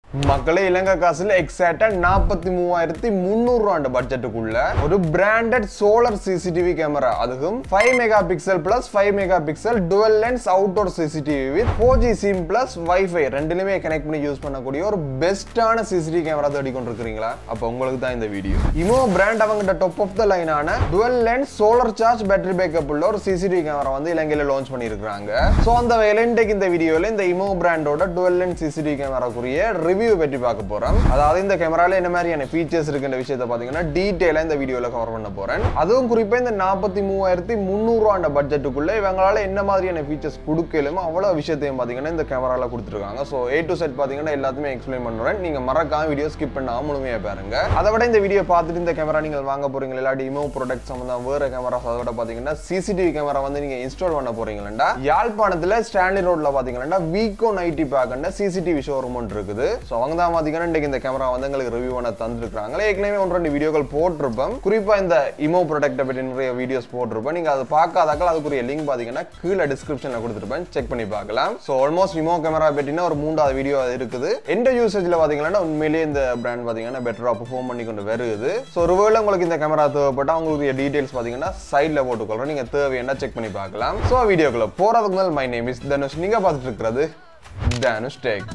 மக்களே இலங்கை காசுல எக்ஸாக்டா நாற்பத்தி மூவாயிரத்தி முந்நூறு ரூபாண்ட பட்ஜெட்டுக்குள்ள ஒரு பிராண்டட் சோலார் சிசிடிவி கேமரா அதுவும் five megapixel plus five megapixel dual lens outdoor CCTV with four G sim plus wifi ரெண்டுலையுமே கனெக்ட் பண்ணி யூஸ் பண்ணக்கூடிய ஒரு பெஸ்டான சிசிடிவி கேமரா தேடி கொண்டிருக்கிறீங்களா அப்போ உங்களுக்கு தான் இந்த வீடியோ இமோ பிராண்ட் அவங்ககிட்ட டாப் ஆஃப் த லைனான dual lens solar charge battery backup உள்ள ஒரு சிசிடிவி கேமரா வந்து இலங்கையில லான்ச் பண்ணியிருக்காங்க ஸோ அந்த வேலைண்டேக்கு இந்த வீடியோவில் இந்த இமோ பிராண்டோட டுவெல் லென்ஸ் சிசிடிவி கேமராக்குரிய ரிவ்யூ பற்றி பார்க்க போறோம் அதாவது இந்த கேமரால என்ன மாதிரியான ஃபீச்சர்ஸ் இருக்குன்ற விஷயத்தை பார்த்தீங்கன்னா டீட்டெயிலாக இந்த வீடியோவில் கவர் பண்ண போறேன் அதுவும் குறிப்பாக இந்த நாற்பத்தி மூவாயிரத்தி முந்நூறுவாண்ட பட்ஜெட்டுக்குள்ள இவங்களால என்ன மாதிரியான ஃபீச்சர்ஸ் கொடுக்கலுமோ அவ்வளோ விஷயத்தையும் பார்த்தீங்கன்னா இந்த கேமரால கொடுத்துருக்காங்க ஸோ ஏ டு செட் பார்த்தீங்கன்னா எல்லாத்தையுமே எக்ஸ்பிளைன் பண்ணுறேன் நீங்க மறக்காம வீடியோ ஸ்கிப் பண்ணாம முழுமையாக பாருங்க அதை விட இந்த வீடியோ பார்த்துட்டு இந்த கேமரா நீங்கள் வாங்க போறீங்க இல்லாட்டி இமோ ப்ராடக்ட் சம்மந்தம் வேற கேமராஸ் அதை விட பார்த்தீங்கன்னா சிசிடிவி கேமரா வந்து நீங்க இன்ஸ்டால் பண்ண போறீங்களா யாழ்ப்பாணத்தில் ஸ்டான்லி ரோட்ல பார்த்தீங்கன்னா வீக்கோ நைட்டி பேக்கண்ட சிசிடிவி ஷோரூம் ஒன்று இருக்குது ஸோ அவங்க தான் பார்த்தீங்கன்னா இன்றைக்கு இந்த கேமரா வந்து எங்களுக்கு ரிவ்யூ பண்ண தந்துருக்காங்க ஏற்கனவே ஒன்று ரெண்டு வீடியோக்கள் போட்டிருப்போம் குறிப்பா இந்த இமோ ப்ராடக்ட்டை பற்றி நிறைய வீடியோஸ் போட்டிருப்பேன் நீங்க அதை பார்க்காதாக்கள் அதுக்குரிய லிங்க் பார்த்தீங்கன்னா கீழே டிஸ்கிரிப்ஷனில் கொடுத்துருப்பேன் செக் பண்ணி பார்க்கலாம் ஸோ ஆல்மோஸ்ட் இமோ கேமரா பற்றினா ஒரு மூன்றாவது வீடியோ இருக்குது எந்த யூசேஜில் பார்த்தீங்கன்னா உண்மையிலேயே இந்த பிராண்ட் பார்த்தீங்கன்னா பெட்டராக பெர்ஃபார்ம் பண்ணி கொண்டு வருது ஸோ ஒருவேளை உங்களுக்கு இந்த கேமரா தேவைப்பட்டா உங்களுக்கு டீடைல்ஸ் பார்த்தீங்கன்னா சைடில் போட்டுக்கொள்றேன் நீங்க தேவையான செக் பண்ணி பார்க்கலாம் ஸோ வீடியோக்குள்ள போறதுக்கு முதல் மை நேம் இஸ் தனுஷ் நீங்க பார்த்துட்டு இருக்கிறது Dhanush tech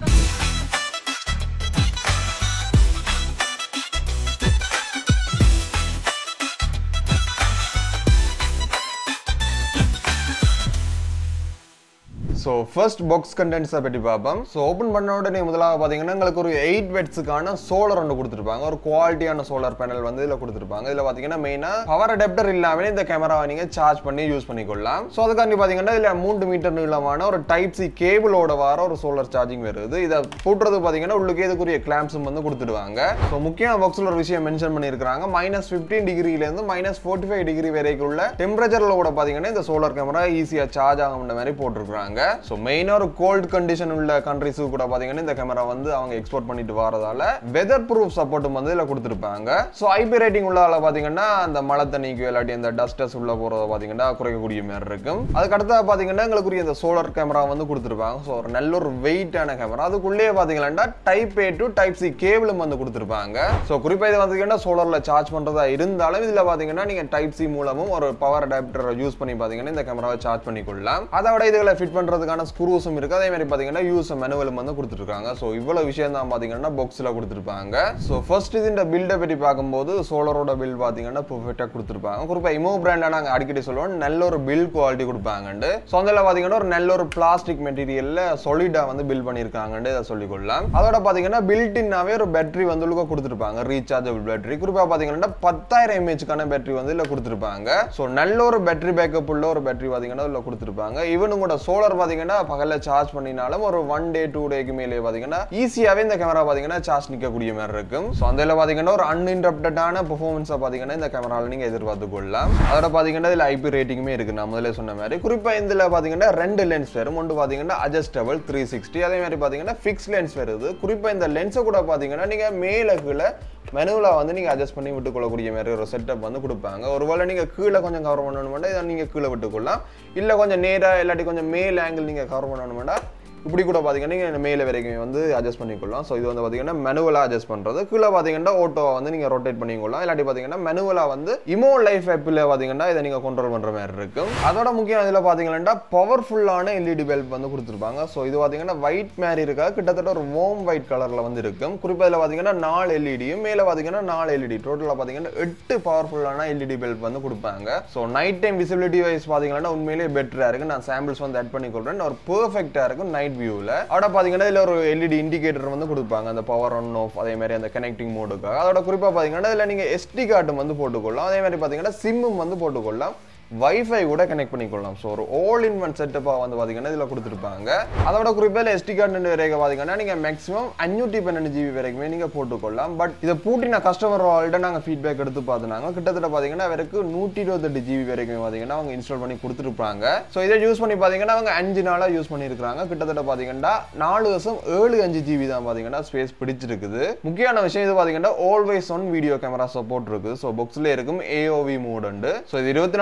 so first box கண்டென்ட்ஸை பற்றி பார்ப்போம் ஸோ ஓப்பன் பண்ண உடனே முதலாக பார்த்தீங்கன்னா உங்களுக்கு ஒரு எயிட் வெட்ஸுக்கான சோலார் ஒன்று கொடுத்துருப்பாங்க ஒரு குவாலிட்டியான சோலார் பேனல் வந்து இதில் கொடுத்துருப்பாங்க இதில் பார்த்தீங்கன்னா மெயினாக பவர் அடாப்டர் இல்லாமல் இந்த கேமராவை நீங்கள் சார்ஜ் பண்ணி யூஸ் பண்ணிக்கொள்ளலாம் ஸோ அதுக்காண்டி பார்த்தீங்கன்னா இதில் மூன்று மீட்டர் நீளமான ஒரு டைப் சி கேபிளோட வர ஒரு சோலார் சார்ஜிங் வருது இதை போட்டுறது பார்த்தீங்கன்னா உள்ளுக்கே இதுக்குரிய கிளாம்ஸும் வந்து கொடுத்துடுவாங்க ஸோ முக்கியமான பாக்ஸில் ஒரு விஷயம் மென்ஷன் பண்ணியிருக்காங்க மைனஸ் ஃபிஃப்டீன் டிகிரிலேருந்து மைனஸ் ஃபோர்ட்டி ஃபைவ் டிகிரி வரைக்கும் உள்ள டெம்பரேச்சரில் கூட பார்த்தீங்கன்னா இந்த சோலார் கேமரா ஈஸியாக சார்ஜ் ஆகும்ன்ற மாதிரி போட்டிருக்காங்க ஸோ மெயினாக ஒரு கோல்ட் கண்டிஷன் உள்ள கண்ட்ரிஸுக்கு கூட பார்த்தீங்கன்னா இந்த கேமரா வந்து அவங்க எக்ஸ்போர்ட் பண்ணிட்டு வரதால வெதர் ப்ரூஃப் சப்போர்ட்டும் வந்து இதில் கொடுத்துருப்பாங்க ஸோ ஐபி ரேட்டிங் உள்ள ஆள பார்த்தீங்கன்னா அந்த மழை தண்ணிக்கு இல்லாட்டி அந்த டஸ்டஸ் உள்ள போகிறத பார்த்தீங்கன்னா குறைக்கக்கூடிய மாதிரி இருக்கும் அதுக்கு அடுத்தது பார்த்தீங்கன்னா எங்களுக்குரிய இந்த சோலார் கேமரா வந்து கொடுத்துருப்பாங்க ஸோ ஒரு நல்ல ஒரு வெயிட்டான கேமரா அதுக்குள்ளேயே பார்த்தீங்கன்னா type A to type C கேபிளும் வந்து கொடுத்துருப்பாங்க ஸோ குறிப்பாக இது பார்த்தீங்கன்னா சோலாரில் சார்ஜ் பண்ணுறதா இருந்தாலும் இதில் பார்த்தீங்கன்னா நீங்கள் டைப் சி மூலமும் ஒரு பவர் அடாப்டரை யூஸ் பண்ணி பார்த்தீங்கன்னா இந்த கேமராவை சார்ஜ் பண்ணிக்கொள்ளலாம் அதை விட இதுகளை ஃபிட் பண்ணுறதுக்கான ஸ்க்ரூஸும் இருக்கு அதே மாதிரி பார்த்தீங்கன்னா யூஸ் மெனுவலும் வந்து கொடுத்துருக்காங்க ஸோ இவ்வளோ விஷயம் தான் பார்த்தீங்கன்னா பாக்ஸில் கொடுத்துருப்பாங்க ஸோ ஃபர்ஸ்ட் இது இந்த பில்டை பற்றி பார்க்கும்போது சோலரோட பில் பார்த்தீங்கன்னா பெர்ஃபெக்டாக கொடுத்துருப்பாங்க குறிப்பாக இமோ பிராண்டாக நாங்கள் அடிக்கடி சொல்லுவோம் நல்ல ஒரு பில் குவாலிட்டி கொடுப்பாங்கண்டு ஸோ அதில் பார்த்தீங்கன்னா ஒரு நல்ல ஒரு பிளாஸ்டிக் மெட்டீரியலில் சொலிடாக வந்து பில் பண்ணியிருக்காங்கன்னு இதை சொல்லிக்கொள்ளலாம் அதோட பார்த்தீங்கன்னா பில்டின்னாவே ஒரு பேட்டரி வந்து உள்ள கொடுத்துருப்பாங்க ரீசார்ஜபிள் பேட்டரி குறிப்பாக பார்த்தீங்கன்னா பத்தாயிரம் எம்ஏஹெச்க்கான பேட்டரி வந்து இதில் கொடுத்துருப்பாங்க ஸோ நல்ல ஒரு பேட்டரி பேக்கப் உள்ள ஒரு பேட்டரி பார்த்தீங்கன்னா இதில் கொடுத்துருப்பாங்க ஈவன் உங்களோட சோலார் பார்த்தீங்கன்னா பகலில் சார்ஜ் பண்ணினாலும் ஒரு ஒன் டே டூ டேக்கு மேலே பார்த்தீங்கன்னா ஈஸியாகவே இந்த கேமரா பார்த்தீங்கன்னா சார்ஜ் நிற்கக்கூடிய மாதிரி இருக்கும் ஸோ அந்த பார்த்தீங்கன்னா ஒரு அன்இன்டரப்டடான பெர்ஃபார்மன்ஸை பார்த்தீங்கன்னா இந்த கேமராவில் நீங்கள் எதிர்பார்த்து கொள்ளலாம் அதோட பார்த்தீங்கன்னா இதில் ஐபி ரேட்டிங்குமே இருக்குது நான் முதல்ல சொன்ன மாதிரி குறிப்பாக இதில் பார்த்தீங்கன்னா ரெண்டு லென்ஸ் வரும் ஒன்று பார்த்தீங்கன்னா அட்ஜஸ்டபிள் த்ரீ சிக்ஸ்டி அதே மாதிரி பார்த்தீங்கன்னா ஃபிக்ஸ் லென்ஸ் வருது குறிப்பாக இந்த லென்ஸை கூட பார்த்தீங்கன்னா நீங்கள் மேலே கீழே மெனுவில் வந்து நீங்கள் அட்ஜஸ்ட் பண்ணி விட்டுக்கொள்ளக்கூடிய மாதிரி ஒரு செட்டப் வந்து கொடுப்பாங்க ஒருவேளை நீங்கள் கீழே கொஞ்சம் கவர் பண்ணணுமெண்டா இதை நீங்கள் கீழே விட்டுக்கொள்ளலாம் இல்லை கொஞ்சம் நேராக இல்லாட்டி கொஞ்சம் மேல் ஆங்கிள் நீங்கள் கவர் பண்ணணுமெண்டா இப்படி கூட பார்த்தீங்கன்னா நீங்கள் மேலே வரைக்கும் வந்து அட்ஜஸ்ட் பண்ணிக்கொள்ளலாம் ஸோ இது வந்து பார்த்தீங்கன்னா மெனுவலாக அட்ஜஸ்ட் பண்ணுறது கீழே பார்த்தீங்கன்னா ஓட்டோவை வந்து நீங்கள் ரொட்டேட் பண்ணிக்கொள்ளலாம் இல்லாட்டி பார்த்தீங்கன்னா மெனுவலாக வந்து இமோ லைஃப் ஆப்பில் பார்த்தீங்கன்னா இதை நீங்கள் கண்ட்ரோல் பண்ணுற மாதிரி இருக்கும் அதோட முக்கியம் இதில் பார்த்தீங்கன்னா பவர்ஃபுல்லான எல்இடி பல்ப் வந்து கொடுத்துருப்பாங்க ஸோ இது பார்த்தீங்கன்னா ஒயிட் மாதிரி இருக்கா கிட்டத்தட்ட ஒரு ஓம் ஒயிட் கலரில் வந்து இருக்கும் குறிப்பாக இதில் பார்த்தீங்கன்னா நாலு எல்இடியும் மேலே பார்த்தீங்கன்னா நாலு எல்இடி டோட்டலாக பார்த்தீங்கன்னா எட்டு பவர்ஃபுல்லான எல்இடி பல்ப் வந்து கொடுப்பாங்க so night time visibility wise பார்த்தீங்கன்னா உண்மையிலேயே பெட்டராக இருக்குது நான் சாம்பிள்ஸ் வந்து ஆட் பண்ணிக்கொள்கிறேன் ஒரு பெர்ஃபெக்டாக இருக்கும் நைட் நைட் வியூவில் அதோட பார்த்தீங்கன்னா இதில் ஒரு எல்இடி இண்டிகேட்டர் வந்து கொடுப்பாங்க அந்த பவர் ஆன் ஆஃப் அதே மாதிரி அந்த கனெக்டிங் மோடுக்காக அதோட குறிப்பாக பார்த்தீங்கன்னா இதில் நீங்கள் எஸ்டி கார்டும் வந்து போட்டுக்கொள்ளலாம் அதே மாதிரி பார்த்தீங்கன்னா சிம்மும் வந்து போட்டுக்கொள்ளலாம் வைஃபை கூட கனெக்ட் பண்ணிக்கொள்ளலாம் ஸோ ஒரு ஆல் இன் ஒன் செட்டப்பாக வந்து பார்த்தீங்கன்னா இதில் கொடுத்துருப்பாங்க அதோட குறிப்பாக எஸ்டி கார்டு வரைக்கும் பார்த்தீங்கன்னா நீங்கள் மேக்ஸிமம் அஞ்சூற்றி பன்னெண்டு ஜிபி வரைக்குமே நீங்கள் போட்டுக்கொள்ளலாம் பட் இதை பூட்டின கஸ்டமர் ஆல்ரெடி நாங்கள் ஃபீட்பேக் எடுத்து பார்த்துனாங்க கிட்டத்தட்ட பார்த்தீங்கன்னா அவருக்கு நூற்றி இருபத்தெட்டு ஜிபி வரைக்கும் பார்த்தீங்கன்னா அவங்க இன்ஸ்டால் பண்ணி கொடுத்துருப்பாங்க ஸோ இதை யூஸ் பண்ணி பார்த்தீங்கன்னா அவங்க அஞ்சு நாளாக யூஸ் பண்ணியிருக்காங்க கிட்டத்தட்ட பார்த்தீங்கன்னா நாலு வருஷம் ஏழு அஞ்சு ஜிபி தான் பார்த்தீங்கன்னா ஸ்பேஸ் பிடிச்சிருக்குது முக்கியமான விஷயம் இது பார்த்தீங்கன்னா always on video camera support இருக்குது ஸோ புக்ஸ்ல இருக்கும் ஏஓவி மோட் உண்டு ஸோ இது இருபத்தி நாலு மணி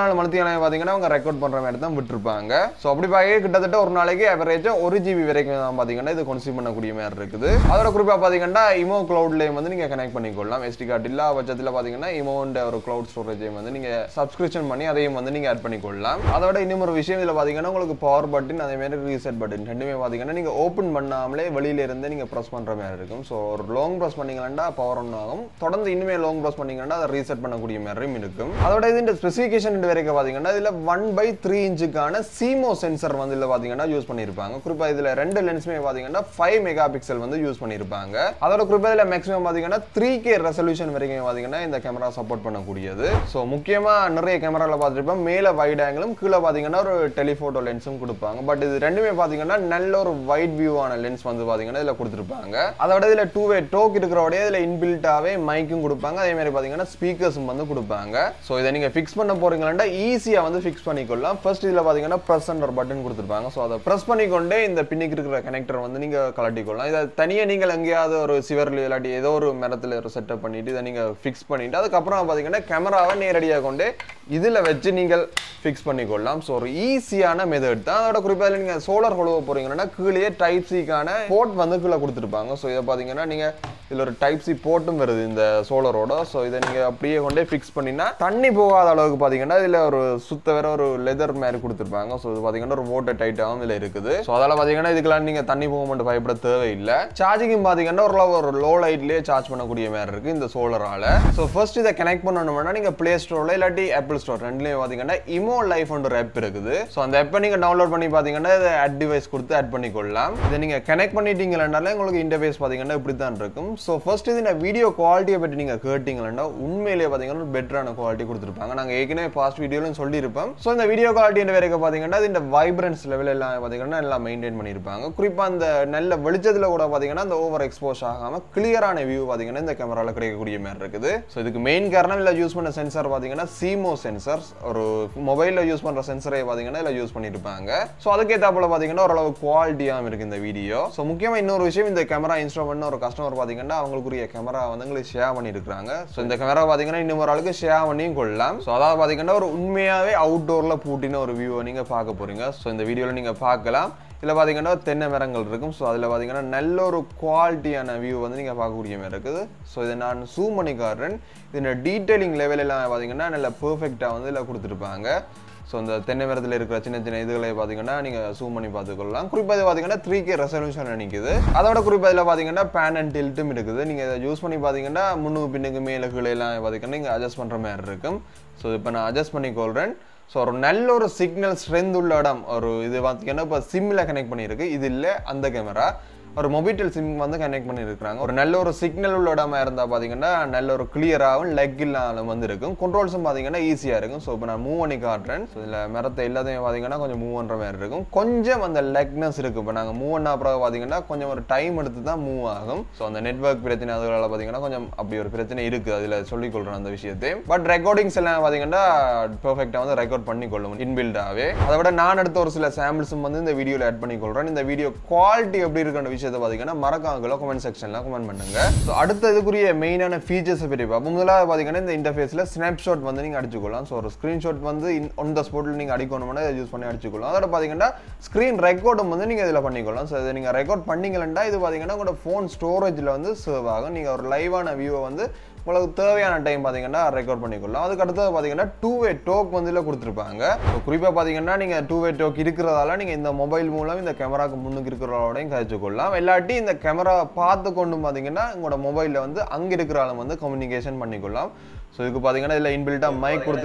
வீடியோலாம் பார்த்தீங்கன்னா அவங்க ரெக்கார்ட் பண்ணுற மாதிரி தான் விட்டுருப்பாங்க ஸோ அப்படி பார்க்க கிட்டத்தட்ட ஒரு நாளைக்கு அவரேஜாக ஒரு ஜிபி வரைக்கும் தான் பார்த்தீங்கன்னா இது கன்சியூம் பண்ணக்கூடிய மாதிரி இருக்குது அதோட குறிப்பாக பார்த்தீங்கன்னா இமோ க்ளவுட்லேயும் வந்து நீங்கள் கனெக்ட் பண்ணிக்கொள்ளலாம் எஸ்டி கார்டு இல்லா பட்சத்தில் பார்த்தீங்கன்னா இமோன்ற ஒரு க்ளவுட் ஸ்டோரேஜையும் வந்து நீங்கள் சப்ஸ்கிரிப்ஷன் பண்ணி அதையும் வந்து நீங்கள் ஆட் பண்ணிக்கொள்ளலாம் அதோட இன்னும் ஒரு விஷயம் இதில் பார்த்தீங்கன்னா உங்களுக்கு பவர் பட்டன் அதே மாதிரி ரீசெட் பட்டன் ரெண்டுமே பார்த்தீங்கன்னா நீங்கள் ஓப்பன் பண்ணாமலே வெளியில இருந்து நீங்கள் ப்ரெஸ் பண்ணுற மாதிரி இருக்கும் ஸோ ஒரு லாங் ப்ரெஸ் பண்ணீங்கன்னா பவர் ஒன் ஆகும் தொடர்ந்து இன்னுமே லாங் ப்ரெஸ் பண்ணீங்கன்னா அதை ரீசெட் பண்ணக்கூடிய மாதிரியும் இருக்கும் அதோட இது ஸ்பெசிஃபிகேஷன் வரைக்கும் பார்த்தீங்கன்னா இதில் ஒன் பை த்ரீ இன்ச்சுக்கான சீமோ சென்சர் வந்து இதில் பார்த்தீங்கன்னா யூஸ் பண்ணியிருப்பாங்க குறிப்பாக இதில் ரெண்டு லென்ஸுமே பார்த்தீங்கன்னா ஃபைவ் மெகா பிக்சல் வந்து யூஸ் பண்ணியிருப்பாங்க அதோட குறிப்பாக இதில் மேக்ஸிமம் பார்த்தீங்கன்னா த்ரீ கே ரெசல்யூஷன் வரைக்கும் பார்த்தீங்கன்னா இந்த கேமரா சப்போர்ட் பண்ணக்கூடியது ஸோ முக்கியமாக நிறைய கேமராவில் பார்த்துருப்போம் மேலே வைட் ஆங்கிளும் கீழே பார்த்தீங்கன்னா ஒரு டெலிஃபோட்டோ லென்ஸும் கொடுப்பாங்க பட் இது ரெண்டுமே பார்த்தீங்கன்னா நல்ல ஒரு வைட் வியூவான லென்ஸ் வந்து பார்த்தீங்கன்னா இதில் கொடுத்துருப்பாங்க அதோட இதில் டூ வே டோக் இருக்கிறோடய இதில் இன்பில்ட்டாகவே மைக்கும் கொடுப்பாங்க அதே மாதிரி பார்த்தீங்கன்னா ஸ்பீக்கர்ஸும் வந்து கொடுப்பாங்க ஸோ இதை நீங்கள் ஃபிக்ஸ் பண்ண போறீங்களா ஈஸியாக வந்து ஃபிக்ஸ் பண்ணிக்கொள்ளலாம் ஃபர்ஸ்ட் இதில் பார்த்தீங்கன்னா ப்ரெஸ் ஒரு பட்டன் கொடுத்துருப்பாங்க ஸோ அதை ப்ரெஸ் பண்ணிக்கொண்டே இந்த பின்னிக்கு இருக்கிற கனெக்டர் வந்து நீங்கள் கலட்டிக்கொள்ளலாம் இதை தனியாக நீங்கள் எங்கேயாவது ஒரு சிவரில் இல்லாட்டி ஏதோ ஒரு மரத்தில் ஒரு செட்டப் பண்ணிட்டு இதை நீங்கள் ஃபிக்ஸ் பண்ணிட்டு அதுக்கப்புறம் பார்த்தீங்கன்னா கேமராவை நேரடியாக கொண்டு இதில் வச்சு நீங்கள் ஃபிக்ஸ் பண்ணிக்கொள்ளலாம் ஸோ ஒரு ஈஸியான மெத்தட் தான் அதோட குறிப்பாக நீங்கள் சோலார் கொழுவ போறீங்கன்னா கீழே டைப் சிக்கான போர்ட் வந்து கீழே கொடுத்துருப்பாங்க ஸோ இதை பார்த்தீங்கன்னா நீங்கள் இதில் ஒரு டைப் சி போர்ட்டும் வருது இந்த சோலரோட ஸோ இதை நீங்கள் அப்படியே கொண்டே ஃபிக்ஸ் பண்ணினா தண்ணி போகாத அளவுக்கு பார்த்தீங்கன்னா இதில் ஒரு சுத்த வேற ஒரு லெதர் மாதிரி கொடுத்துருப்பாங்க ஸோ இது பார்த்தீங்கன்னா ஒரு வாட்டர் டைட்டாகவும் இதில் இருக்குது ஸோ அதெல்லாம் பார்த்தீங்கன்னா இதுக்கெல்லாம் நீங்கள் தண்ணி போக மட்டும் பயப்பட தேவையில்லை சார்ஜிங்கும் பார்த்தீங்கன்னா ஓரளவு ஒரு லோ லைட்லேயே சார்ஜ் பண்ணக்கூடிய மாதிரி இருக்குது இந்த சோலரால் ஸோ ஃபர்ஸ்ட் இதை கனெக்ட் பண்ணணும்னா நீங்கள் ப்ளே ஸ்டோரில் இல்லாட்டி ஆப்பிள் ஸ்டோர் ரெண்டுலேயும் பார்த்தீங்கன்னா இமோ லைஃப் ஒரு ஆப் இருக்குது ஸோ அந்த ஆப்பை நீங்கள் டவுன்லோட் பண்ணி பார்த்தீங்கன்னா இதை ஆட் டிவைஸ் கொடுத்து ஆட் பண்ணிக்கொள்ளலாம் இதை நீங்கள் கனெக்ட் பண்ணிட்டீங்கன்னாலே உங்களுக்கு இன்டர்ஃபேஸ் பார்த்தீங்கன்னா இப்படி தான் இருக்கும் ஸோ ஃபர்ஸ்ட் இது இந்த வீடியோ குவாலிட்டியை பற்றி நீங்கள் கேட்டிங்கன்னா உண்மையிலேயே பார்த்தீங்கன்னா ஒரு பெட்டரான குவாலிட்டி கொடுத்துருப்பாங்க நாங்கள் ஏற்கனவே பாஸ்ட் வீடியோலையும் சொல்லியிருப்போம் ஸோ இந்த வீடியோ குவாலிட்டி வரைக்கும் பார்த்தீங்கன்னா இது இந்த வைப்ரன்ஸ் லெவல் எல்லாம் பார்த்தீங்கன்னா எல்லாம் மெயின்டைன் பண்ணியிருப்பாங்க குறிப்பாக அந்த நல்ல வெளிச்சத்தில் கூட பார்த்தீங்கன்னா அந்த ஓவர் எக்ஸ்போஸ் ஆகாமல் கிளியரான வியூ பார்த்தீங்கன்னா இந்த கேமராவில் கிடைக்கக்கூடிய மாதிரி இருக்குது ஸோ இதுக்கு மெயின் காரணம் இல்லை யூஸ் பண்ண சென்சார் பார்த்தீங்கன்னா சீமோ சென்சார்ஸ் ஒரு மொபைலில் யூஸ் பண்ணுற சென்சரை பார்த்தீங்கன்னா இதில் யூஸ் பண்ணியிருப்பாங்க ஸோ அதுக்கேற்றாப்புல பார்த்தீங்கன்னா ஓரளவு குவாலிட்டியாகவும் இருக்குது இந்த வீடியோ ஸோ முக்கியமாக இன்னொரு விஷயம் இந்த கேமரா இன்ஸ்டால் பண்ண ஒரு கஸ்டமர் பார்த்தீங்கன்னா அவங்களுக்குரிய கேமரா வந்து எங்களுக்கு ஷேர் பண்ணியிருக்காங்க ஸோ இந்த கேமரா பார்த்தீங்கன்னா இன்னும் ஒரு ஆளுக்கு ஷேர் பண்ணியும் கொள்ளலாம் ஸோ அதாவது பார்த்தீங்கன்னா ஒரு உண்மையாகவே அவுட்டோரில் பூட்டின ஒரு வியூவை நீங்கள் பார்க்க போறீங்க ஸோ இந்த வீடியோவில் நீங்கள் பார்க்கலாம் இதில் பார்த்தீங்கன்னா தென்னை மரங்கள் இருக்கும் ஸோ அதில் பார்த்தீங்கன்னா நல்ல ஒரு குவாலிட்டியான வியூ வந்து நீங்கள் பார்க்கக்கூடிய மாதிரி இருக்குது ஸோ இதை நான் ஜூம் பண்ணி காட்டுறேன் இதோட டீட்டெயிலிங் லெவல் எல்லாம் பார்த்தீங்கன்னா நல்ல பெர்ஃபெக்டாக வந்து இதில் கொடுத்துருப்பாங்க ஸோ இந்த தென்னை மரத்தில் இருக்கிற சின்ன சின்ன இதுகளை பார்த்தீங்கன்னா நீங்கள் ஜூம் பண்ணி பார்த்துக்கொள்ளலாம் குறிப்பாக இது பார்த்தீங்கன்னா த்ரீ கே ரெசல்யூஷன் நினைக்குது அதோட குறிப்பாக இதில் பார்த்தீங்கன்னா பேன் அண்ட் டில்ட்டும் இருக்குது நீங்கள் இதை யூஸ் பண்ணி பார்த்தீங்கன்னா முன்னுக்கு பின்னுக்கு மேலே கீழே எல்லாம் பார்த்தீங்கன்னா நீங்கள் அட்ஜஸ்ட் பண்ணுற மாதிரி இருக்கும் ஸோ இப்போ நான் அட்ஜஸ்ட் பண்ணிக்கொள்கிறேன் ஸோ ஒரு நல்ல ஒரு சிக்னல் ஸ்ட்ரென்த் உள்ள இடம் ஒரு இது பார்த்தீங்கன்னா இப்போ சிம்மில் கனெக்ட் பண்ணியிருக்கு இது இல்லை அந்த கேமரா ஒரு மொபைல் சிம் வந்து கனெக்ட் பண்ணியிருக்காங்க ஒரு நல்ல ஒரு சிக்னல் உள்ள இடமா இருந்தால் பார்த்தீங்கன்னா நல்ல ஒரு கிளியராகவும் லெக் இல்லாமல் வந்து இருக்கும் கண்ட்ரோல்ஸும் பார்த்தீங்கன்னா ஈஸியாக இருக்கும் ஸோ இப்போ நான் மூவ் பண்ணி காட்டுறேன் ஸோ இதில் மரத்தை எல்லாத்தையும் பார்த்தீங்கன்னா கொஞ்சம் மூவ் பண்ணுற மாதிரி இருக்கும் கொஞ்சம் அந்த லெக்னஸ் இருக்குது இப்போ நாங்கள் மூவ் பண்ண அப்புறம் பார்த்தீங்கன்னா கொஞ்சம் ஒரு டைம் எடுத்து தான் மூவ் ஆகும் ஸோ அந்த நெட்ஒர்க் பிரச்சனை அதுகளால் பார்த்தீங்கன்னா கொஞ்சம் அப்படி ஒரு பிரச்சனை இருக்குது அதில் சொல்லிக்கொள்கிறேன் அந்த விஷயத்தை பட் ரெக்கார்டிங்ஸ் எல்லாம் பார்த்தீங்கன்னா பெர்ஃபெக்டாக வந்து ரெக்கார்ட் பண்ணிக்கொள்ளும் இன்பில்டாகவே அதை விட நான் எடுத்த ஒரு சில சாம்பிள்ஸும் வந்து இந்த வீடியோவில் ஆட் பண்ணிக்கொள்கிறேன் இந்த வீடியோ குவாலிட்டி எப்படி இருக்குன்ற விஷயத்தை பார்த்தீங்கன்னா மறக்காம கமெண்ட் செக்ஷனில் கமெண்ட் பண்ணுங்க ஸோ அடுத்த இதுக்குரிய மெயினான ஃபீச்சர்ஸை பற்றி பார்ப்போம் முதலாவது பார்த்தீங்கன்னா இந்த இன்டர்ஃபேஸில் ஸ்னாப்ஷாட் வந்து நீங்கள் அடிச்சுக்கலாம் ஸோ ஒரு ஸ்க்ரீன்ஷாட் வந்து ஒன் த ஸ்பாட்டில் நீங்கள் அடிக்கணும்னா இதை யூஸ் பண்ணி அடிச்சுக்கலாம் அதோட பார்த்தீங்கன்னா ஸ்க்ரீன் ரெக்கார்டும் வந்து நீங்கள் இதில் பண்ணிக்கலாம் ஸோ இதை நீங்கள் ரெக்கார்ட் பண்ணீங்கன்னா இது பார்த்தீங்கன்னா உங்களோட ஃபோன் ஸ்டோரேஜில் வந்து சேவ் ஆகும் நீங்கள் ஒரு லைவான வியூவை வந்து உங்களுக்கு தேவையான டைம் பார்த்தீங்கன்னா ரெக்கார்ட் பண்ணிக்கொள்ளலாம் அதுக்கு அடுத்தது பார்த்தீங்கன்னா டூ வே டோக் வந்து இதில் கொடுத்துருப்பாங்க ஸோ குறிப்பாக பார்த்தீங்கன்னா நீங்கள் டூ வே டோக் இருக்கிறதால நீங்கள் இந்த மொபைல் மூலம் இந்த கேமராக்கு முன்னுக்கு இருக்கிறவரோடையும் கழிச்சு கொள்ளலாம் இல்லாட்டி இந்த கேமரா பார்த்து கொண்டு பார்த்தீங்கன்னா உங்களோட மொபைலில் வந்து அங்கே இருக்கிற ஆளும் வந்து கம்யூனிகேஷன் பண்ணிக்கொள்ளலாம் ஸோ இதுக்கு பார்த்தீங்கன்னா இதில் இன்பில்ட்டாக மைக் கொடுத்து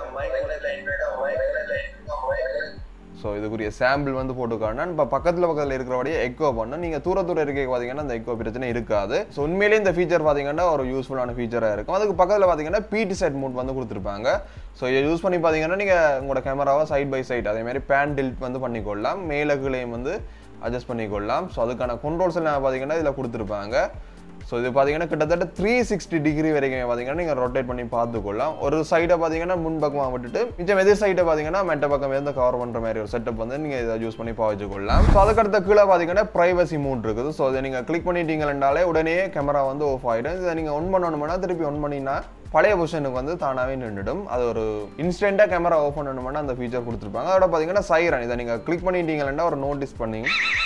ஸோ இதுக்குரிய சாம்பிள் வந்து போட்டுக்கானா இப்போ பக்கத்தில் பக்கத்தில் இருக்கிறபடியே எக்கோ பண்ணணும் நீங்கள் தூர தூர இருக்க பார்த்தீங்கன்னா அந்த எக்கோ பிரச்சனை இருக்காது ஸோ உண்மையிலேயே இந்த ஃபீச்சர் பார்த்தீங்கன்னா ஒரு யூஸ்ஃபுல்லான ஃபீச்சராக இருக்கும் அதுக்கு பக்கத்தில் பார்த்தீங்கன்னா பிடி செட் மூட் வந்து கொடுத்துருப்பாங்க ஸோ இதை யூஸ் பண்ணி பார்த்தீங்கன்னா நீங்கள் உங்களோட கேமராவை சைட் பை சைட் அதே மாதிரி பேன் டில்ட் வந்து பண்ணிக்கொள்ளலாம் மேலே கீழையும் வந்து அட்ஜஸ்ட் பண்ணிக்கொள்ளலாம் ஸோ அதுக்கான கண்ட்ரோல்ஸ் எல்லாம் பார்த்தீங்கன்னா இதில் கொடுத்துருப்பாங்க ஸோ இது பார்த்தீங்கன்னா கிட்டத்தட்ட த்ரீ சிக்ஸ்டி டிகிரி வரைக்கும் பார்த்தீங்கன்னா நீங்கள் ரொட்டேட் பண்ணி பார்த்துக்கொள்ளலாம் ஒரு சைடை பார்த்தீங்கன்னா முன்பக்கமாக விட்டுட்டு மிச்சம் எதிர் சைடை பார்த்தீங்கன்னா மெட்ட பக்கம் இருந்து கவர் பண்ணுற மாதிரி ஒரு செட்டப் வந்து நீங்கள் இதை யூஸ் பண்ணி பாவிச்சுக்கொள்ளலாம் ஸோ அதுக்கடுத்த கீழே பார்த்தீங்கன்னா ப்ரைவசி மூட் இருக்குது ஸோ இதை நீங்கள் கிளிக் பண்ணிட்டீங்கன்னாலே உடனே கேமரா வந்து ஆஃப் ஆகிடும் இதை நீங்கள் ஒன் பண்ணணும்னா திருப்பி ஒன் பண்ணினா பழைய பொசிஷனுக்கு வந்து தானாகவே நின்றுடும் அது ஒரு இன்ஸ்டன்ட்டாக கேமரா ஓப்பன் பண்ணணும்னா அந்த ஃபீச்சர் கொடுத்துருப்பாங்க அதோட பார்த்தீங்கன்னா சைரன் இதை நீங்கள் கிளிக் பண்ணிட்டீங்கன்னா ஒரு நோட்டீஸ் பண்ணி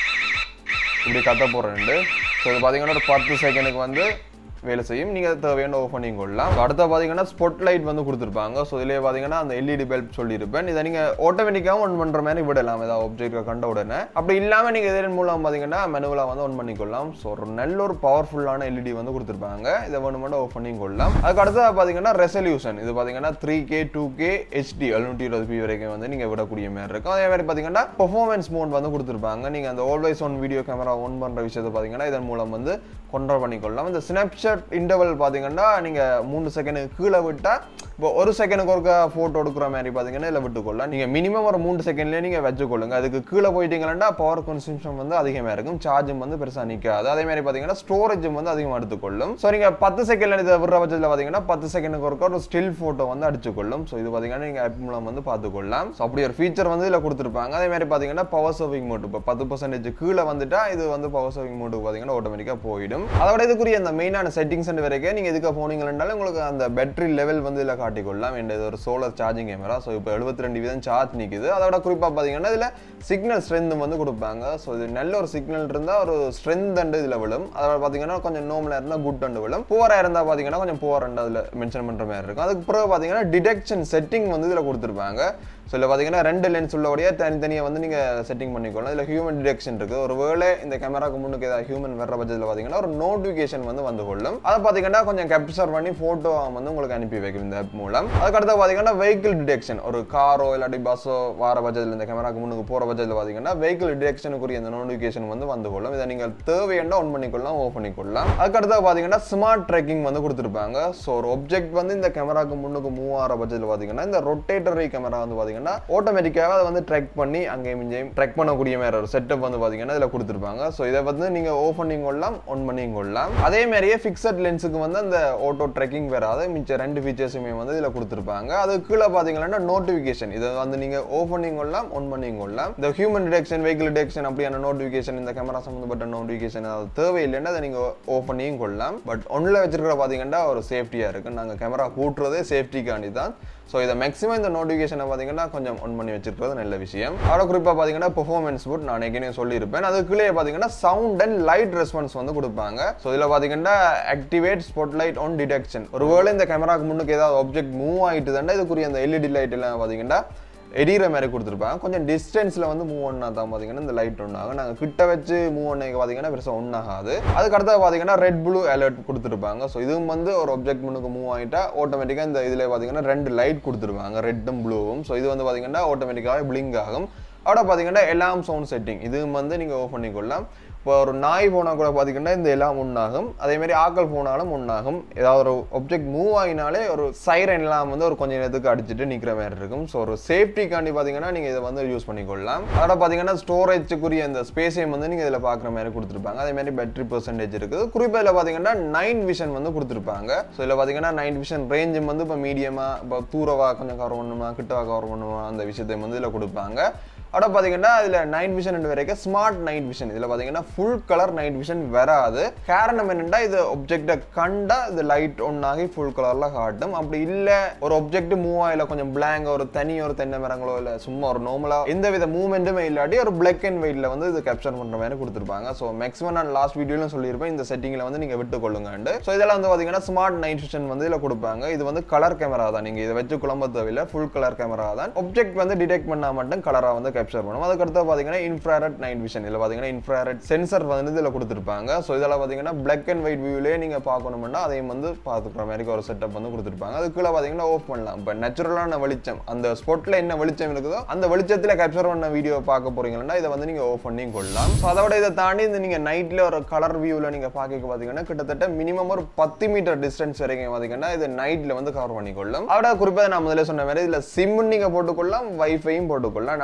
இப்படி கத்த போகிறேன் ஸோ இது பார்த்தீங்கன்னா ஒரு பத்து செகண்டுக்கு வந்து வேலை செய்யும் நீங்கள் தேவையான ஓஃப் பண்ணி கொள்ளலாம் So, அடுத்த பார்த்தீங்கன்னா ஸ்பாட் லைட் வந்து கொடுத்துருப்பாங்க ஸோ இதிலே பார்த்தீங்கன்னா அந்த எல்இடி பல்ப் சொல்லியிருப்பேன் இதை நீங்கள் ஆட்டோமேட்டிக்காகவும் ஒன் பண்ணுற மாதிரி விடலாம் ஏதாவது ஆப்ஜெக்ட் கண்ட உடனே அப்படி இல்லாமல் நீங்கள் இதன் மூலம் பார்த்தீங்கன்னா மெனுவலாக வந்து ஒன் பண்ணிக்கொள்ளலாம் ஸோ ஒரு நல்ல ஒரு பவர்ஃபுல்லான எல்இடி வந்து கொடுத்துருப்பாங்க இதை வேணுமெண்டா ஆஃப் பண்ணி கொள்ளலாம் அதுக்கு அடுத்தது பார்த்தீங்கன்னா ரெசல்யூஷன் இது பார்த்தீங்கன்னா three K two K HD எழுநூற்றி இருபது பி வரைக்கும் வந்து நீங்கள் விடக்கூடிய மாதிரி இருக்கும் அதே மாதிரி பார்த்தீங்கன்னா பெர்ஃபார்மன்ஸ் மோட் வந்து கொடுத்துருப்பாங்க நீங்கள் அந்த always on video camera on பண்ணுற விஷயத்தை பார்த்தீங்கன்னா இதன் மூலம் வந்து கண்ட்ரோல் பண்ணிக்கொள்ளலாம் இந்த ஸ்னாப்ஷாட் இன்டர்வல் பார்த்தீங்கன்னா நீங்கள் மூணு செகண்டுக்கு கீழே விட்டால் இப்போ ஒரு செகண்டுக்கு ஒருக்கா ஃபோட்டோ எடுக்கிற மாதிரி பார்த்தீங்கன்னா இதில் விட்டுக்கொள்ளலாம் நீங்கள் மினிமம் ஒரு மூணு செகண்ட்லேயே நீங்கள் வச்சுக்கொள்ளுங்க அதுக்கு கீழே போயிட்டீங்கன்னா பவர் கன்சம்ஷன் வந்து அதிகமாக இருக்கும் சார்ஜும் வந்து பெருசாக நிற்காது அதே மாதிரி பார்த்தீங்கன்னா ஸ்டோரேஜும் வந்து அதிகமாக எடுத்துக்கொள்ளும் ஸோ நீங்கள் பத்து செகண்ட்ல இதை விடுற பட்சத்தில் பார்த்தீங்கன்னா பத்து செகண்டுக்கு ஒருக்கா ஒரு ஸ்டில் ஃபோட்டோ வந்து அடிச்சுக்கொள்ளும் ஸோ இது பார்த்தீங்கன்னா நீங்கள் ஆப் மூலம் வந்து பார்த்துக்கொள்ளலாம் ஸோ அப்படி ஒரு ஃபீச்சர் வந்து இதில் கொடுத்துருப்பாங்க அதே மாதிரி பார்த்தீங்கன்னா பவர் சேவிங் மோட் இப்போ பத்து பர்சன்டேஜ் கீழே வந்துட்டா இது வந்து பவர் சேவிங் மோட்டுக்கு பார்த்தீங்கன்னா ஆட்டோமேட்டிக்காக போயிடும் அதோட இதுக்குரிய அந்த மெயினான செட்டிங்ஸ் வரைக்கும் நீங்கள் இதுக்கு போனீங்கன்னாலும் உங்களுக்கு அந்த பேட்டரி லெவல் வந்து இதில் காட்டிக்கொள்ளலாம் இந்த இது ஒரு சோலார் சார்ஜிங் கேமரா ஸோ இப்போ எழுபத்தி ரெண்டு வீதம் சார்ஜ் நிற்குது அதோட குறிப்பாக பார்த்தீங்கன்னா இதில் சிக்னல் ஸ்ட்ரென்த் வந்து கொடுப்பாங்க ஸோ இது நல்ல ஒரு சிக்னல் இருந்தால் ஒரு ஸ்ட்ரென்த் அண்டு இதில் விழும் அதோட பார்த்தீங்கன்னா கொஞ்சம் நோமலாக இருந்தால் குட் அண்டு விழும் புவராக இருந்தால் பார்த்தீங்கன்னா கொஞ்சம் புவர் அண்டு அதில் மென்ஷன் பண்ணுற மாதிரி இருக்கும் அதுக்கு பிறகு பார்த்தீங்கன்னா டிடெக்ஷன் செட்டிங் வந்து இதில் கொடுத்துருப்பாங்க ஸோ இதில் பார்த்தீங்கன்னா ரெண்டு லென்ஸ் உள்ளபடியே தனித்தனியாக வந்து நீங்கள் செட்டிங் பண்ணிக்கொள்ளலாம் இதில் ஹியூமன் டிடெக்ஷன் இருக்குது ஒரு வேளை இந்த கேமராக்கு முன்னுக்கு ஏதாவது ஹியூமன் வர்ற பட்சத்தில் பார்த்தீங்கன்னா ஒரு நோட்டிஃபிகேஷன் வந்து வந்து கொள்ளும் அதை பார்த்தீங்கன்னா கொஞ்சம் கேப்சர் பண்ணி ஃபோட்டோ வந்து உங்களுக்கு அனுப்பி வைக்கும் இந்த ஆப் மூலம் அதுக்கடுத்து பார்த்தீங்கன்னா வெஹிக்கிள் டிடெக்ஷன் ஒரு காரோ இல்லாட்டி பஸ்ஸோ வர பட்சத்தில் இந்த கேமராக்கு முன்னுக்கு போகிற பட்சத்தில் பார்த்தீங்கன்னா வெஹிக்கிள் டிடெக்ஷனுக்குரிய இந்த நோட்டிஃபிகேஷன் வந்து வந்து கொள்ளும் இதை நீங்கள் தேவையான ஆன் பண்ணிக்கொள்ளலாம் ஓஃப் பண்ணிக்கொள்ளலாம் அதுக்கடுத்து பார்த்தீங்கன்னா ஸ்மார்ட் ட்ரெக்கிங் வந்து கொடுத்துருப்பாங்க ஸோ ஒரு ஒப்ஜெக்ட் வந்து இந்த கேமராக்கு முன்னுக்கு மூவ் ஆகிற பட்சத்தில் பார்த்தீங்கன்னா இந்த ரொட்டேட்டரி கேமரா வந்து பார்த்தீங்கன்னா ஆட்டோமேட்டிக்காக அதை வந்து ட்ரெக் பண்ணி அங்கேயும் இங்கேயும் ட்ரெக் பண்ணக்கூடிய மாதிரி ஒரு செட்டப் வந்து பார்த்தீங்கன்னா இதில் கொடுத்துருப்பாங்க ஸோ இதை வந்து நீங்கள் ஓஃப் பண்ணி கொள்ளலாம் ஒன் பண்ணி கொள்ளலாம் அதே மாதிரியே ஃபிக்ஸட் லென்ஸுக்கு வந்து அந்த ஆட்டோ ட்ரெக்கிங் வராது மிச்ச ரெண்டு ஃபீச்சர்ஸுமே வந்து இதில் கொடுத்துருப்பாங்க அது கீழே பார்த்தீங்கன்னா நோட்டிஃபிகேஷன் இதை வந்து நீங்கள் ஓஃப் பண்ணி கொள்ளலாம் ஒன் பண்ணி கொள்ளலாம் இந்த ஹியூமன் டிடெக்ஷன் வெஹிக்கிள் டிடெக்ஷன் அப்படியான நோட்டிஃபிகேஷன் இந்த கேமரா சம்மந்தப்பட்ட நோட்டிஃபிகேஷன் அது தேவையில்லைன்னா அதை நீங்கள் ஓஃப் பண்ணியும் கொள்ளலாம் பட் ஒன்றில் வச்சிருக்கிற பார்த்தீங்கன்னா ஒரு சேஃப்டியாக இருக்குது நாங்கள் கேமரா கூட்டுறதே சேஃப்டிக்காண்டி தான் ஸோ இதை மேக்ஸிமம் இந்த நோட்டிஃபிகேஷனை பார்த்தீங்கன்னா கொஞ்சம் ஒன் பண்ணி வச்சிருக்கிறது நல்ல விஷயம் அதோட குறிப்பாக பார்த்தீங்கன்னா பெர்ஃபார்மன்ஸ் புட் நான் ஏற்கனவே சொல்லியிருப்பேன் அது கீழே பார்த்தீங்கன்னா சவுண்ட் அண்ட் லைட் ரெஸ்பான்ஸ் வந்து கொடுப்பாங்க ஸோ இதில் பார்த்தீங்கன்னா activate spot light on detection ஒருவேளை இந்த கேமராக்கு முன்னுக்கு ஏதாவது ஆப்ஜெக்ட் மூவ் ஆகிட்டு தானே இதுக்குரிய அந்த எல்இடி லைட் எல்லாம் பார்த்தீங்கன்னா எரியிற மாதிரி கொடுத்துருப்பாங்க கொஞ்சம் டிஸ்டன்ஸில் வந்து மூவ் ஒன்றா தான் பார்த்தீங்கன்னா இந்த லைட் ஒன்றாகும் நாங்கள் கிட்ட வச்சு மூவ் ஒன்று பார்த்தீங்கன்னா பெருசாக ஒன்றாகாது அதுக்கு அடுத்தது பார்த்தீங்கன்னா ரெட் ப்ளூ அலர்ட் கொடுத்துருப்பாங்க ஸோ இதுவும் வந்து ஒரு ஆப்ஜெக்ட் முன்னுக்கு மூவ் ஆகிட்டா ஆட்டோமேட்டிக்காக இந்த இதில் பார்த்தீங்கன்னா ரெண்டு லைட் கொடுத்துருப்பாங்க ரெட்டும் ப்ளூவும் ஸோ இது வந்து பார்த்தீங்கன்னா ஆட்டோமேட்டிக்காகவே பிளிங்க் ஆகும் அதோட பார்த்தீங்கன்னா எல்லாம் சவுண்ட் செட்டிங் இதுவும் வந்து நீங்கள் ஓஃப் பண்ணிக்கொள்ளலாம் இப்போ ஒரு நாய் போனால் கூட பார்த்தீங்கன்னா இந்த எல்லாம் ஒன்றாகும் அதே மாதிரி ஆக்கள் போனாலும் ஒன்றாகும் ஏதாவது ஒரு ஒப்ஜெக்ட் மூவ் ஆகினாலே ஒரு சைரன் எல்லாம் வந்து ஒரு கொஞ்சம் நேரத்துக்கு அடிச்சுட்டு நிற்கிற மாதிரி இருக்கும் ஸோ ஒரு சேஃப்டிக்காண்டி பார்த்தீங்கன்னா நீங்கள் இதை வந்து யூஸ் பண்ணிக்கொள்ளலாம் அதோட பார்த்தீங்கன்னா ஸ்டோரேஜுக்குரிய இந்த ஸ்பேஸையும் வந்து நீங்கள் இதில் பார்க்குற மாதிரி கொடுத்துருப்பாங்க அதே மாதிரி பேட்டரி பர்சன்டேஜ் இருக்குது குறிப்பாக இதில் பார்த்தீங்கன்னா நைன் விஷன் வந்து கொடுத்துருப்பாங்க ஸோ இதில் பார்த்தீங்கன்னா நைன் விஷன் ரேஞ்சும் வந்து இப்போ மீடியமாக இப்போ தூரவா கொஞ்சம் கவர் பண்ணுமா கிட்டவா கவர் பண்ணுமா அந்த விஷயத்தை வந்து இதில் கொடுப்பாங்க அதோட பார்த்தீங்கன்னா இதில் நைட் விஷன் வரைக்கும் ஸ்மார்ட் நைட் விஷன் இதில் பார்த்தீங்கன்னா ஃபுல் கலர் நைட் விஷன் வராது காரணம் என்னென்னா இது ஒப்ஜெக்டை கண்டா இது லைட் ஒன்னாகி ஃபுல் கலரில் காட்டும் அப்படி இல்லை ஒரு ஒப்ஜெக்ட் மூவ் ஆகல கொஞ்சம் பிளாங்க் ஒரு தனி ஒரு தென்னை மரங்களோ இல்லை சும்மா ஒரு நார்மலாக எந்த வித மூவ்மெண்ட்டுமே இல்லாட்டி ஒரு பிளாக் அண்ட் ஒயிட்டில் வந்து இது கேப்சர் பண்ணுற மாதிரி கொடுத்துருப்பாங்க ஸோ மேக்ஸிமம் நான் லாஸ்ட் வீடியோலையும் சொல்லியிருப்பேன் இந்த செட்டிங்கில் வந்து நீங்கள் விட்டு கொள்ளுங்கண்டு ஸோ இதெல்லாம் வந்து பார்த்தீங்கன்னா ஸ்மார்ட் நைட் விஷன் வந்து இதில் கொடுப்பாங்க இது வந்து கலர் கேமரா தான் நீங்கள் இதை வச்சு குழம்ப தேவையில்லை ஃபுல் கலர் கேமரா தான் ஒப்ஜெக்ட் வந்து டிடெக்ட் பண்ணால் மட்டும் கலராக வந்து கேப்சர் பண்ணும் அதுக்கடுத்து பார்த்தீங்கன்னா இன்ஃப்ராரெட் நைட் விஷன் இதில் பார்த்தீங்கன்னா இன்ஃப்ராரெட் சென்சர் வந்து இதில் கொடுத்துருப்பாங்க ஸோ இதெல்லாம் பார்த்தீங்கன்னா பிளாக் அண்ட் ஒயிட் வியூலேயே நீங்கள் பார்க்கணும்னா அதையும் வந்து பார்த்துக்கிற மாதிரி ஒரு செட்டப் வந்து கொடுத்துருப்பாங்க அது கீழே பார்த்தீங்கன்னா ஆஃப் பண்ணலாம் இப்போ நேச்சுரலான வெளிச்சம் அந்த ஸ்பாட்டில் என்ன வெளிச்சம் இருக்குதோ அந்த வெளிச்சத்தில் கேப்சர் பண்ண வீடியோ பார்க்க போறீங்கன்னா இதை வந்து நீங்கள் ஆஃப் பண்ணி கொள்ளலாம் ஸோ அதோட இதை தாண்டி இந்த நீங்கள் நைட்டில் ஒரு கலர் வியூவில் நீங்கள் பார்க்க பார்த்தீங்கன்னா கிட்டத்தட்ட மினிமம் ஒரு பத்து மீட்டர் டிஸ்டன்ஸ் வரைக்கும் பார்த்தீங்கன்னா இது நைட்டில் வந்து கவர் பண்ணிக்கொள்ளும் அதோட குறிப்பாக நான் முதல்ல சொன்ன மாதிரி இதில் சிம் நீங்கள் போட்டுக்கொள்ளலாம் வைஃபையும் போட்டுக்கொள்ளலாம் நான் இப்போ பார்த்தீங்கன்னா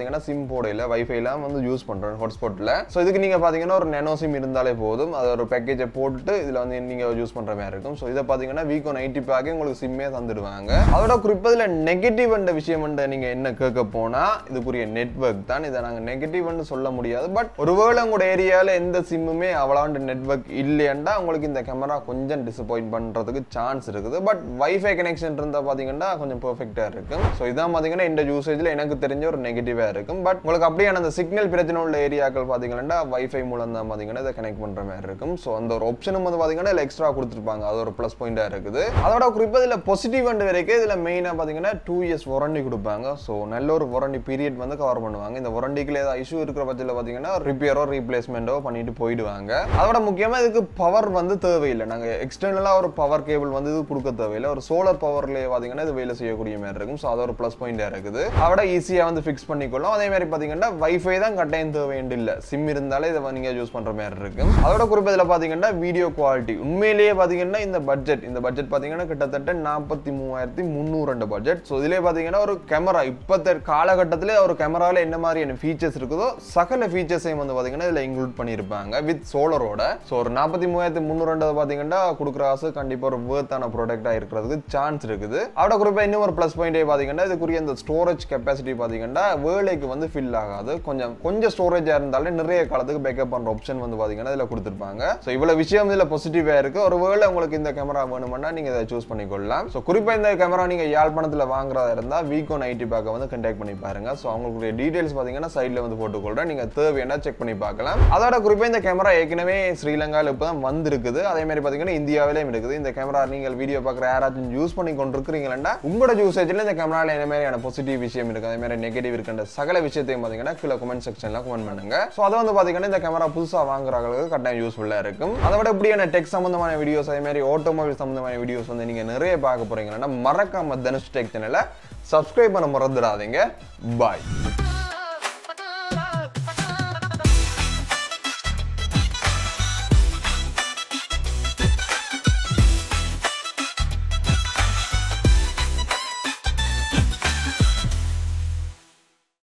பார்த்தீங்கன்னா சிம் போடையில் வைஃபைலாம் வந்து யூஸ் பண்ணுறோம் ஹாட்ஸ்பாட்டில் ஸோ இதுக்கு நீங்கள் பார்த்தீங்கன்னா ஒரு நெனோ சிம் இருந்தாலே போதும் அது ஒரு பேக்கேஜை போட்டுட்டு இதில் வந்து நீங்கள் யூஸ் பண்ணுற மாதிரி இருக்கும் ஸோ இதை பார்த்தீங்கன்னா வீக்கோ நைன்டி பேக்கே உங்களுக்கு சிம்மே தந்துடுவாங்க அதோட குறிப்பாக இதில் நெகட்டிவ் என்ற விஷயம் நீங்கள் என்ன கேட்க போனால் இதுக்குரிய நெட்வொர்க் தான் இதை நாங்கள் நெகட்டிவ்னு சொல்ல முடியாது பட் ஒருவேளை உங்களோட ஏரியாவில் எந்த சிம்முமே அவ்வளோண்டு நெட்வொர்க் இல்லையண்டா உங்களுக்கு இந்த கேமரா கொஞ்சம் டிசப்பாயிண்ட் பண்ணுறதுக்கு சான்ஸ் இருக்குது பட் வைஃபை கனெக்ஷன் இருந்தால் பார்த்தீங்கன்னா கொஞ்சம் பெர்ஃபெக்டாக இருக்கும் ஸோ இதான் பார்த்தீங்கன்னா இந்த யூசேஜில் எனக்கு தெரிஞ்ச ஒரு நெகட்டிவாக இருக்கும் பட் உங்களுக்கு அப்படியான அந்த சிக்னல் பிரச்சனை உள்ள ஏரியாக்கள் பார்த்தீங்கன்னா வைஃபை மூலம் தான் பார்த்தீங்கன்னா இதை கனெக்ட் பண்ணுற மாதிரி இருக்கும் ஸோ அந்த ஒரு ஆப்ஷனும் வந்து பார்த்தீங்கன்னா இதில் எக்ஸ்ட்ரா கொடுத்துருப்பாங்க அது ஒரு ப்ளஸ் பாயிண்டாக இருக்குது அதோட குறிப்பாக இதில் பாசிட்டிவ் அண்ட் வரைக்கும் இதில் மெயினாக பார்த்தீங்கன்னா டூ இயர்ஸ் வாரண்டி கொடுப்பாங்க ஸோ நல்ல ஒரு வாரண்டி பீரியட் வந்து கவர் பண்ணுவாங்க இந்த வாரண்டிக்குள்ள ஏதாவது இஷ்யூ இருக்கிற பட்சத்தில் பார்த்தீங்கன்னா ரிப்பேரோ ரீப்ளேஸ்மெண்ட்டோ பண்ணிட்டு போயிடுவாங்க அதோட முக்கியமாக இதுக்கு பவர் வந்து தேவையில்லை நாங்கள் எக்ஸ்டர்னலாக ஒரு பவர் கேபிள் வந்து இது கொடுக்க தேவையில்லை ஒரு சோலார் பவர்லேயே பார்த்தீங்கன்னா இது வேலை செய்யக்கூடிய மாதிரி இருக்கும் ஸோ அது ஒரு ப்ளஸ் பாயிண்டாக இருக்குது அதோட ஈஸியாக வந்து ஃபிக்ஸ் பண்ணிக்கொள்ளும் அதே மாதிரி பார்த்தீங்கன்னா வைஃபை தான் கட்டாயம் தேவையின்றி இல்லை சிம் இருந்தாலே இதை நீங்கள் யூஸ் பண்ணுற மாதிரி இருக்கும் அதோட குறிப்பில் பார்த்தீங்கன்னா வீடியோ குவாலிட்டி உண்மையிலேயே பார்த்தீங்கன்னா இந்த பட்ஜெட் இந்த பட்ஜெட் பார்த்தீங்கன்னா கிட்டத்தட்ட நாற்பத்தி மூவாயிரத்தி முந்நூறு ரெண்டு பட்ஜெட் ஸோ இதிலே பார்த்தீங்கன்னா ஒரு கேமரா இப்போத்த காலகட்டத்தில் ஒரு கேமராவில் என்ன மாதிரியான ஃபீச்சர்ஸ் இருக்குதோ சகல ஃபீச்சர்ஸையும் வந்து பார்த்தீங்கன்னா இதில் இன்க்ளூட் பண்ணியிருப்பாங்க வித் சோலரோட ஸோ ஒரு நாற்பத்தி மூவாயிரத்தி முந்நூறு ரெண்டு பார்த்தீங்கன்னா கொடுக்குற காசு கண்டிப்பாக ஒரு வேர்த்தான ப்ராடக்டாக இருக்கிறதுக்கு சான்ஸ் இருக்குது அதோட குறிப்பாக இன்னும் ஒரு ப்ளஸ் பாயிண்டே பார்த்தீங்கன்னா இதுக்குரிய இந்த ஸ்டோரேஜ் கெப்பாசிட்டி பார்த்தீங்கன்னா வேலைக்கு வந்து ஃபில் ஆகாது கொஞ்சம் கொஞ்சம் ஸ்டோரேஜாக இருந்தாலே நிறைய காலத்துக்கு பேக்கப் பண்ணுற ஆப்ஷன் வந்து பார்த்தீங்கன்னா இதில் கொடுத்துருப்பாங்க ஸோ இவ்வளோ விஷயம் இதில் பாசிட்டிவாக இருக்குது ஒரு வேளை உங்களுக்கு இந்த கேமரா வேணுமென்னா நீங்கள் இதை சூஸ் பண்ணிக்கொள்ளலாம் ஸோ குறிப்பாக இந்த கேமரா நீங்கள் யாழ்ப்பாணத்தில் வாங்குறதா இருந்தால் வீக்கோ நைட்டி பேக்கை வந்து கண்டாக்ட் பண்ணி பாருங்க ஸோ அவங்களுடைய டீடைல்ஸ் பார்த்தீங்கன்னா சைடில் வந்து போட்டுக்கொள்கிறேன் நீங்கள் தேவையான செக் பண்ணி பார்க்கலாம் அதோட குறிப்பாக இந்த கேமரா ஏற்கனவே ஸ்ரீலங்காவில் இப்போ தான் வந்திருக்குது அதே மாதிரி பார்த்தீங்கன்னா இந்தியாவிலேயும் இருக்குது இந்த கேமரா நீங்கள் வீடியோ பார்க்குற யாராச்சும் யூஸ் பண்ணி கொண்டிருக்கிறீங்களா உங்களோட யூசேஜில் இந்த கேமராவில் என்ன மாதிரியான பாசிட்டிவ் விஷயம் இருக்குது அதே மாதிரி நெகட்டிவ் இருக்கின்ற சகல விஷயத்தையும் பார்த்தீங்கன்னா கீழே கமெண்ட் செக்ஷனில் கமெண்ட் பண்ணுங்க ஸோ அதை வந்து பார்த்தீங்கன்னா இந்த கேமரா புதுசாக வாங்குறவங்களுக்கு கட்டாயம் யூஸ்ஃபுல்லாக இருக்கும் அதை விட இப்படியான டெக் சம்பந்தமான வீடியோஸ் அதே மாதிரி ஆட்டோமொபைல் சம்பந்தமான வீடியோஸ் வந்து நீங்கள் நிறைய பார்க்க போறீங்கன்னா மறக்காம தனுஷ் டெக் சேனலை சப்ஸ்கிரைப் பண்ண மறந்துடாதீங்க பாய்